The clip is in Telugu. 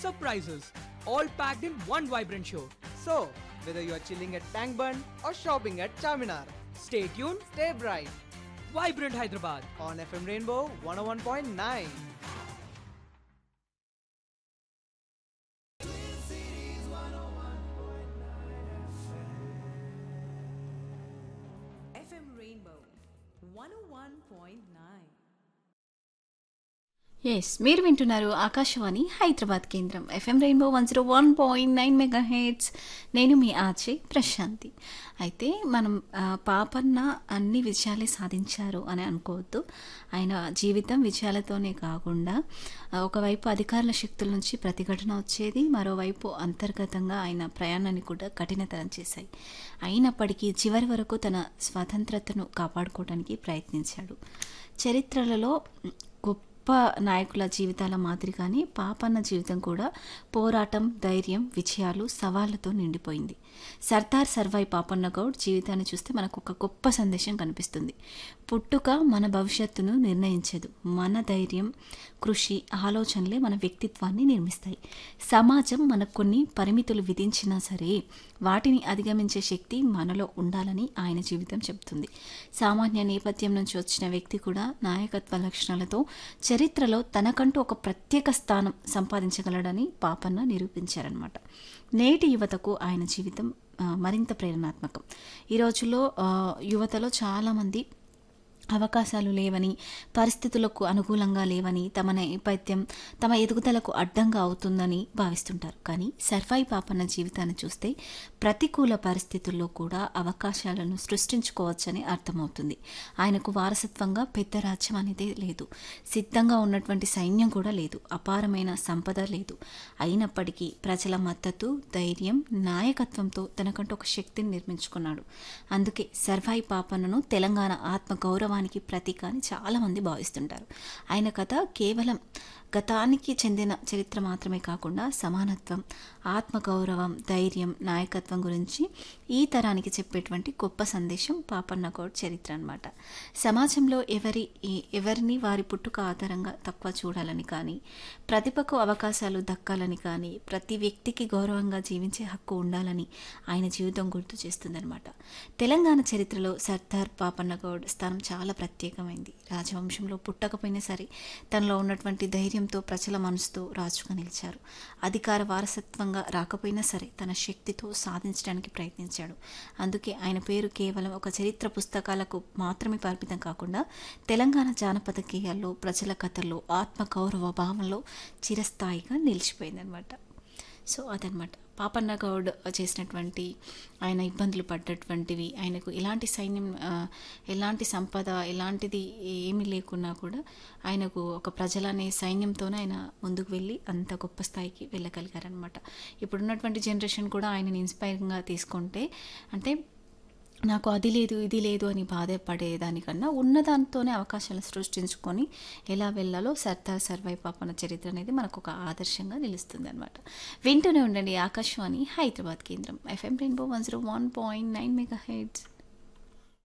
surprises, all packed in one vibrant show. So, whether you're chilling at Tank Bun or shopping at Charminar, Stay tuned, stay bright Vibrant Hyderabad. on FM Rainbow 101.9. FM Rainbow 101.9. Yes మీరు వింటున్నారు ఆకాశవాణి హైదరాబాద్ కేంద్రం FM Rainbow one zero one point nine megahertz నేను మీ ఆచే ప్రశాంతి అయితే మనం ఆ, పాపన్న అన్ని విజయాలే సాధించారు అని అనుకోవద్దు ఆయన జీవితం విజయాలతోనే కాకుండా ఆ, ఒకవైపు అధికారుల శక్తుల నుంచి ప్రతిఘటన వచ్చేది మరోవైపు అంతర్గతంగా ఆయన ప్రయాణాన్ని కూడా కఠినతరం చేశాయి అయినప్పటికీ చివరి వరకు తన స్వతంత్రతను కాపాడుకోవడానికి ప్రయత్నించాడు చరిత్రలలో గొప్ప నాయకుల జీవితాల మాదిరిగానే పాపన్న జీవితం కూడా పోరాటం ధైర్యం విజయాలు సవాళ్లతో నిండిపోయింది సర్దార్ సర్వాయి పాపన్న గౌడ్ జీవితాన్ని చూస్తే మనకు ఒక గొప్ప సందేశం కనిపిస్తుంది పుట్టుక మన భవిష్యత్తును నిర్ణయించదు మన ధైర్యం కృషి ఆలోచనలే మన వ్యక్తిత్వాన్ని నిర్మిస్తాయి సమాజం మనకు కొన్ని పరిమితులు విధించినా సరే వాటిని అధిగమించే శక్తి మనలో ఉండాలని ఆయన జీవితం చెబుతుంది సామాన్య నేపథ్యం నుంచి వచ్చిన వ్యక్తి కూడా నాయకత్వ లక్షణాలతో చరిత్రలో తనకంటూ ఒక ప్రత్యేక స్థానం సంపాదించగలడని పాపన్న నిరూపించారనమాట నేటి యువతకు ఆయన జీవితం ఆ, మరింత ప్రేరణాత్మకం ఈ రోజుల్లో ఆ, యువతలో చాలామంది అవకాశాలు లేవని పరిస్థితులకు అనుకూలంగా లేవని తమ నేపథ్యం తమ ఎదుగుదలకు అడ్డంగా అవుతుందని భావిస్తుంటారు కానీ సర్వాయి పాపన్న జీవితాన్ని చూస్తే ప్రతికూల పరిస్థితుల్లో కూడా అవకాశాలను సృష్టించుకోవచ్చని అర్థమవుతుంది ఆయనకు వారసత్వంగా పెద్ద రాజ్యం అనేది లేదు సిద్ధంగా ఉన్నటువంటి సైన్యం కూడా లేదు అపారమైన సంపద లేదు అయినప్పటికీ ప్రజల మద్దతు ధైర్యం నాయకత్వంతో తనకంటూ ఒక శక్తిని నిర్మించుకున్నాడు అందుకే సర్వాయి పాపన్నను తెలంగాణ ఆత్మ గౌరవానికి ప్రతీక అని చాలామంది భావిస్తుంటారు ఆయన కథ కేవలం గతానికి చెందిన చరిత్ర మాత్రమే కాకుండా సమానత్వం ఆత్మగౌరవం ధైర్యం నాయకత్వం గురించి ఈ తరానికి చెప్పేటువంటి గొప్ప సందేశం పాపన్న గౌడ్ చరిత్ర అన్నమాట సమాజంలో ఎవరి ఈ- ఎవరిని వారి పుట్టుక ఆధారంగా తక్కువ చూడాలని కానీ ప్రతిభకు అవకాశాలు దక్కాలని కానీ ప్రతి వ్యక్తికి గౌరవంగా జీవించే హక్కు ఉండాలని ఆయన జీవితం గుర్తు చేస్తుందన్నమాట తెలంగాణ చరిత్రలో సర్దార్ పాపన్న గౌడ్ స్థానం చాలా ప్రత్యేకమైంది రాజవంశంలో పుట్టకపోయినా సరే తనలో ఉన్నటువంటి ధైర్యంతో ప్రజల మనసుతో రాజుగా నిలిచారు అధికార వారసత్వంగా రాకపోయినా సరే తన శక్తితో సాధించడానికి ప్రయత్నించాడు అందుకే ఆయన పేరు కేవలం ఒక చరిత్ర పుస్తకాలకు మాత్రమే పరిమితం కాకుండా తెలంగాణ జానపద గేయాల్లో ప్రజల కథల్లో ఆత్మ గౌరవ భావంలో చిరస్థాయిగా నిలిచిపోయిందనమాట సో అదనమాట పాపన్న గౌడ్ చేసినటువంటి ఆయన ఇబ్బందులు పడ్డటువంటివి ఆయనకు ఎలాంటి సైన్యం ఆ, ఎలాంటి సంపద ఎలాంటిది ఏమీ లేకున్నా కూడా ఆయనకు ఒక ప్రజలనే సైన్యంతోనే ఆయన ముందుకు వెళ్ళి అంత గొప్ప స్థాయికి వెళ్ళగలిగారనమాట ఇప్పుడున్నటువంటి జనరేషన్ కూడా ఆయనని ఇన్స్పైరింగ్గా తీసుకుంటే అంటే నాకు అది లేదు ఇది లేదు అని బాధపడేదానికన్నా ఉన్నదాంతోనే అవకాశాలు సృష్టించుకొని ఎలా వెళ్ళాలో సర్దార్ సర్వై పాపన చరిత్ర అనేది మనకు ఒక ఆదర్శంగా నిలుస్తుంది అనమాట వింటూనే ఉండండి ఆకాశవాణి హైదరాబాద్ కేంద్రం FM Rainbow one zero one point nine mega heads